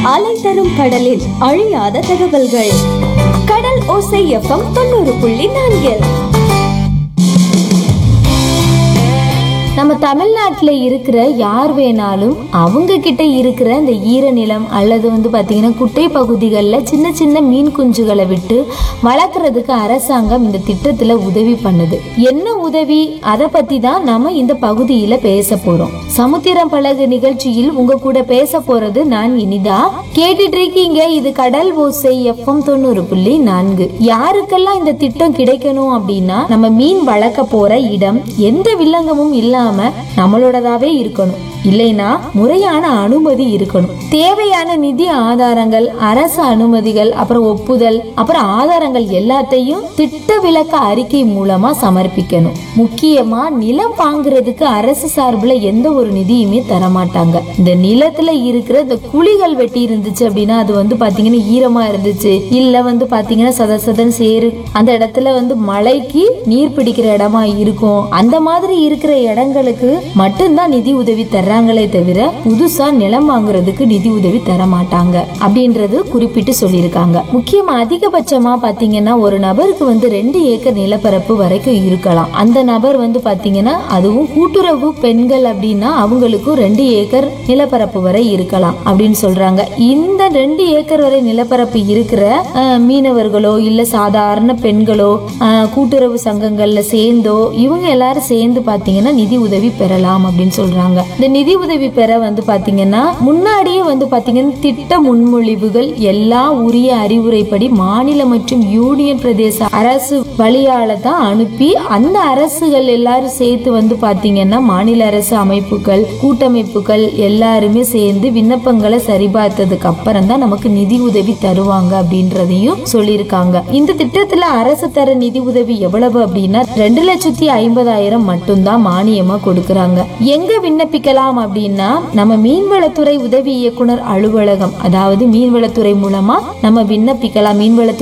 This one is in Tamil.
அலை தரும் கடலில் அழியாத தகவல்கள் கடல் ஓசை எஃப்எம் தொண்ணூறு புள்ளி நான்கில் நம்ம தமிழ்நாட்டில் இருக்கிற யார் வேணாலும் அவங்க கிட்ட இருக்கிற இந்த ஈரநிலம் அல்லது வந்து பார்த்தீங்கன்னா குட்டை பகுதிகளில் சின்ன சின்ன மீன் குஞ்சுகளை விட்டு வளர்க்குறதுக்கு அரசாங்கம் இந்த திட்டத்தில் உதவி பண்ணுது என்ன உதவி அதை பற்றி தான் நம்ம இந்த பகுதியில் பேச போகிறோம் சமுத்திரம் பழகு நிகழ்ச்சியில் உங்க கூட பேச போறது நான் இனிதா கேட்டுட்டு இருக்கீங்க இது கடல் ஓசை எஃப்எம் தொண்ணூறு புள்ளி நான்கு யாருக்கெல்லாம் இந்த திட்டம் கிடைக்கணும் அப்படின்னா நம்ம மீன் வளர்க்க போற இடம் எந்த வில்லங்கமும் இல்லாம நம்மளோடதாவே இருக்கணும் இல்லைனா முறையான அனுமதி இருக்கணும் தேவையான நிதி ஆதாரங்கள் அரசு அனுமதிகள் அப்புறம் ஒப்புதல் அப்புறம் ஆதாரங்கள் எல்லாத்தையும் திட்ட விளக்க அறிக்கை மூலமா சமர்ப்பிக்கணும் முக்கியமா நிலம் வாங்குறதுக்கு அரசு சார்பில் எந்த ஒரு நிதியுமே தர மாட்டாங்க இந்த நிலத்துல இருக்கிற இந்த குழிகள் வெட்டி இருந்துச்சு அப்படின்னா அது வந்து பாத்தீங்கன்னா ஈரமா இருந்துச்சு இல்ல வந்து பாத்தீங்கன்னா சத சதன் சேரு அந்த இடத்துல வந்து மழைக்கு நீர் பிடிக்கிற இடமா இருக்கும் அந்த மாதிரி இருக்கிற இடங்களுக்கு மட்டும்தான் நிதி உதவி தர்றாங்களே தவிர புதுசா நிலம் வாங்குறதுக்கு நிதி உதவி தர மாட்டாங்க அப்படின்றது குறிப்பிட்டு சொல்லியிருக்காங்க முக்கியமா அதிகபட்சமா பாத்தீங்கன்னா ஒரு நபருக்கு வந்து ரெண்டு ஏக்கர் நிலப்பரப்பு வரைக்கும் இருக்கலாம் அந்த நபர் வந்து பாத்தீங்கன்னா அதுவும் கூட்டுறவு பெண்கள் அப்படின்னா அவங்களுக்கும் ரெண்டு ஏக்கர் நிலப்பரப்பு வரை இருக்கலாம் அப்படின்னு சொல்றாங்க இந்த ரெண்டு ஏக்கர் வரை நிலப்பரப்பு இருக்கிற அஹ், மீனவர்களோ இல்ல சாதாரண பெண்களோ அஹ், கூட்டுறவு சங்கங்கள்ல சேர்ந்தோ இவங்க எல்லாரும் சேர்ந்து பாத்தீங்கன்னா நிதி உதவி பெறலாம் அப்படின்னு சொல்றாங்க இந்த நிதி உதவி பெற வந்து பாத்தீங்கன்னா முன்னாடியே வந்து பாத்தீங்கன்னா திட்ட முன்மொழிவுகள் எல்லா உரிய அறிவுரைப்படி மாநில மற்றும் யூனியன் பிரதேச அரசு வழியால தான் அனுப்பி அந்த அரசுகள் எல்லாரும் சேர்த்து வந்து பாத்தீங்கன்னா மாநில அரசு அமைப்புகள் கூட்டமைப்புகள் எல்லாருமே சேர்ந்து விண்ணப்பங்களை சரிபார்த்ததுக்கு அப்புறம் தான் நமக்கு நிதி உதவி தருவாங்க அப்படின்றதையும் சொல்லியிருக்காங்க இந்த திட்டத்துல அரசு தர நிதி உதவி எவ்வளவு அப்படின்னா ரெண்டு லட்சத்தி ஐம்பதாயிரம் மட்டும்தான் மானியமா கொடுக்கறாங்க எங்க விண்ணப்பிக்கலாம் அப்படின்னா நம்ம மீன்வளத்துறை உதவி இயக்குனர் அலுவலகம் அதாவது மீன்வளத்துறை மூலமா நம்ம விண்ணப்பிக்கலாம் மீன்வளத்துறை